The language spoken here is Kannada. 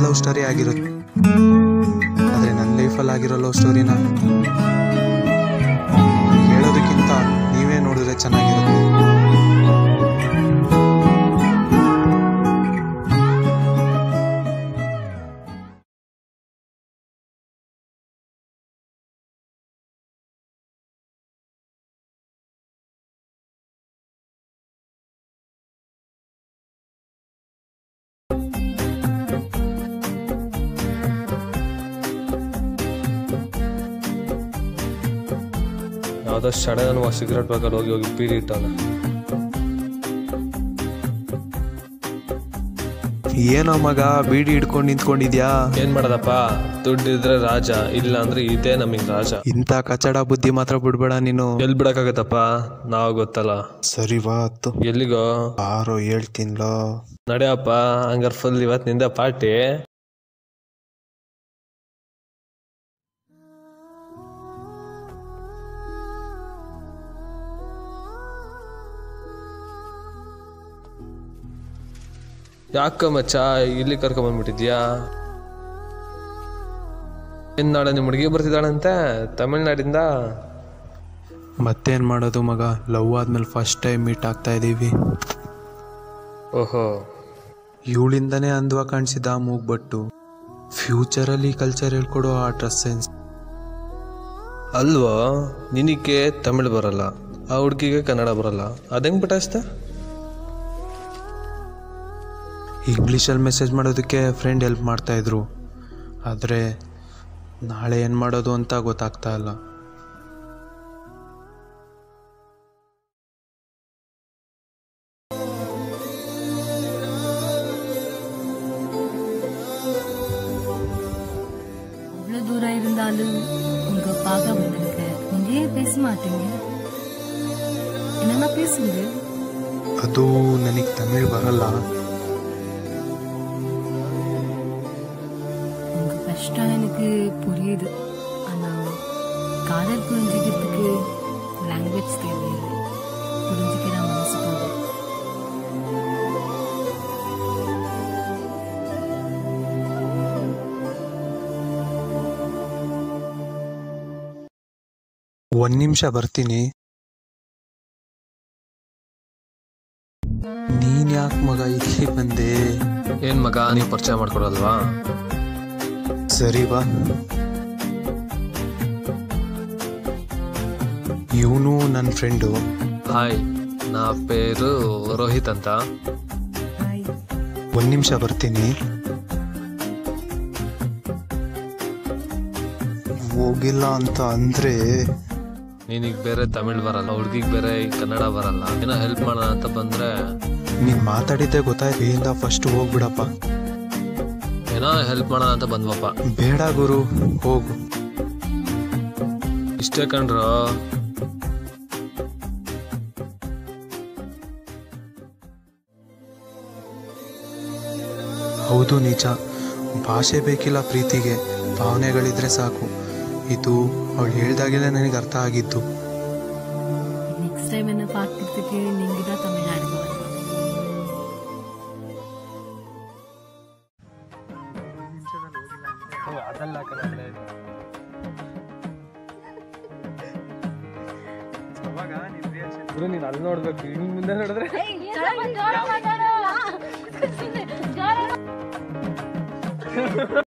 ಲವ್ ಸ್ಟೋರಿ ಆಗಿರುತ್ತೆ ಆದರೆ ನನ್ನ ಲೈಫಲ್ಲಿ ಆಗಿರೋ ಲವ್ ಸ್ಟೋರಿನ ಹೇಳೋದಕ್ಕಿಂತ ನೀವೇ ನೋಡಿದ್ರೆ ಚೆನ್ನಾಗಿರುತ್ತೆ ಯಾವುದೋ ಸಡನ್ ಸಿಗರೆಟ್ ಬೇಕಲ್ಲಿ ಹೋಗಿ ಹೋಗಿ ಬೀಡಿ ಇಟ್ಟವನ ಏನೋ ಮಗ ಬೀಡಿ ಹಿಡ್ಕೊಂಡು ನಿಂತ್ಕೊಂಡಿದ್ಯಾ ಏನ್ ಮಾಡೋದಪ್ಪ ದುಡ್ಡಿದ್ರೆ ರಾಜ ಇಲ್ಲ ಅಂದ್ರೆ ಇದೇ ನಮಗೆ ರಾಜ ಇಂಥ ಕಚಡ ಬುದ್ಧಿ ಮಾತ್ರ ಬಿಡ್ಬೇಡ ನೀನು ಎಲ್ಲಿ ಬಿಡಕ್ಕಾಗತ್ತಪ್ಪ ನಾವು ಗೊತ್ತಲ್ಲ ಸರಿ ಬಾ ಹತ್ತು ಎಲ್ಲಿಗೋ ಬಾರೋ ಹೇಳ್ತೀನ್ಲೋ ನಡೆಯಪ್ಪ ಹಂಗಾರೆ ಫುಲ್ ಇವತ್ತು ನಿಂದ ಪಾರ್ಟಿ ಯಾಕ ಮಚ್ಚ ಇಲ್ಲಿ ಕರ್ಕೊಂಬಂದ್ಬಿಟ್ಟಿದ್ಯಾ ಏನ್ ನಾಳೆ ನಿಮ್ಮ ಹುಡುಗಿ ಬರ್ತಿದ್ದಾಳಂತೆ ತಮಿಳ್ನಾಡಿಂದ ಮತ್ತೇನು ಮಾಡೋದು ಮಗ ಲವ್ ಆದ್ಮೇಲೆ ಫಸ್ಟ್ ಟೈಮ್ ಮೀಟ್ ಆಗ್ತಾ ಇದ್ದೀವಿ ಓಹೋ ಇವಳಿಂದನೇ ಅಂದವ ಕಾಣಿಸಿದ ಮೂಗ್ಬಟ್ಟು ಫ್ಯೂಚರಲ್ಲಿ ಕಲ್ಚರ್ ಹೇಳ್ಕೊಡೋ ಆ ಡ್ರೆಸ್ ಸೆನ್ಸ್ ಅಲ್ವೋ ನಿನಗೆ ತಮಿಳ್ ಬರಲ್ಲ ಆ ಹುಡುಗಿಗೆ ಕನ್ನಡ ಬರಲ್ಲ ಅದೆಂಗ್ ಬಿಟ್ಟಾಯ್ಸ್ತ ಇಂಗ್ಲೀಷಲ್ಲಿ ಮೆಸೇಜ್ ಮಾಡೋದಕ್ಕೆ ಫ್ರೆಂಡ್ ಹೆಲ್ಪ್ ಮಾಡ್ತಾ ಇದ್ರು ಆದರೆ ನಾಳೆ ಏನು ಮಾಡೋದು ಅಂತ ಗೊತ್ತಾಗ್ತಾ ಇಲ್ಲ அவ்வளோ தூரம் இருந்தாலும் உங்க பார்க்க வந்திருக்க நீங்க ஏன் பேச மாட்டீங்க என்னன்னா பேசுங்க ಅದು ನನಗೆ ತಮಿಳ್ ಬರಲ್ಲ உங்க கஷ்டம் எனக்கு புரியுது ஆனா காதல் புரிஞ்சுக்கிறதுக்கு லாங்குவேஜ் தேவையில்லை புரிஞ்சுக்கிற மனசு போதும் ಒಂದು ನಿಮಿಷ ಬರ್ತೀನಿ ನೀನ್ ಯಾಕೆ ಮಗ ಇಲ್ಲಿ ಬಂದೆ ಏನ್ ಮಗ ನೀವು ಪರಿಚಯ ಮಾಡ್ಕೊಡಲ್ವಾ ಸರಿ ಬಾ ಇವನು ನನ್ನ ಫ್ರೆಂಡು ಹಾಯ್ ನಾ ಪೇರು ರೋಹಿತ್ ಅಂತ ಒಂದು ನಿಮಿಷ ಬರ್ತೀನಿ ಹೋಗಿಲ್ಲ ಅಂತ ಅಂದ್ರೆ ನಿನಗೆ ಬೇರೆ ತಮಿಳ್ ಬರಲ್ಲ ಹುಡುಗಿಗೆ ಬೇರೆ ಈ ಕನ್ನಡ ಬರಲ್ಲ ಏನೋ ಹೆಲ್ಪ್ ಮಾಡೋಣ ಅಂತ ಬಂದ್ರೆ ನೀನ್ ಮಾತಾಡಿದ್ದೆ ಗೊತ್ತಾಯ್ತು ಇಲ್ಲಿಂದ ಫಸ್ಟ್ ಹೋಗ್ಬಿಡಪ್ಪ ಏನೋ ಹೆಲ್ಪ್ ಮಾಡೋಣ ಅಂತ ಬಂದ್ವಪ್ಪ ಬೇಡ ಗುರು ಹೋಗು ಇಷ್ಟೇ ಕಣ್ರು ಹೌದು ನಿಜ ಭಾಷೆ ಬೇಕಿಲ್ಲ ಪ್ರೀತಿಗೆ ಭಾವನೆಗಳಿದ್ರೆ ಸಾಕು ಇದು ಅವಳು ಹೇಳ್ದಾಗೆಲ್ಲ ನನಗೆ ಅರ್ಥ ಆಗಿದ್ದು நெக்ஸ்ட் டைம் என்ன பார்க்கறதுக்கு நீங்க தான் தமிழ்நாடுக்கு வரணும் ನೀನು ಅಲ್ಲಿ ನೋಡ್ಬೇಕು ಇನ್ ಮುಂದೆ ನೋಡಿದ್ರೆ ಜೋರ ಮಾತಾಡೋ